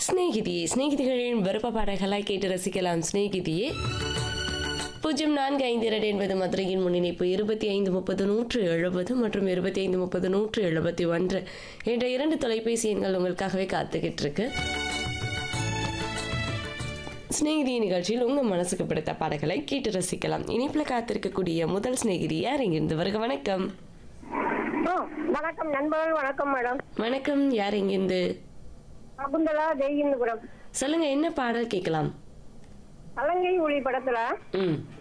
சிநேகிதியே சிநேகிதிகளின் விருப்ப பாடல்களாய் கேட்டு ரசிக்கலாம் சிநேகிதியே பூஜ்ஜியம் நான்கு ஐந்து இரண்டு என்பது மதுரையின் முன்னிணைப்பு இருபத்தி ஐந்து முப்பது நூற்று எழுபது மற்றும் இருபத்தி ஐந்து முப்பது நூற்று எழுபத்தி ஒன்று என்ற இரண்டு தொலைபேசி எண்கள் உங்களுக்காகவே காத்துக்கிட்டு இருக்கு சிநேகிதி நிகழ்ச்சியில் உங்க மனசுக்கு பிடித்த பாடல்களை கேட்டு ரசிக்கலாம் இனிப்புல காத்திருக்கக்கூடிய முதல் சிநேகிதி யார் இங்கிருந்து வருக வணக்கம் ஆ, வணக்கம் நண்பர்கள் வணக்கம் மேடம் வணக்கம் யார் இங்கிருந்து சகுந்தலா தெய்கிந்துபுரம் சொல்லுங்க என்ன பாடல் கேட்கலாம் கலங்கை ஒளி படத்துல ம்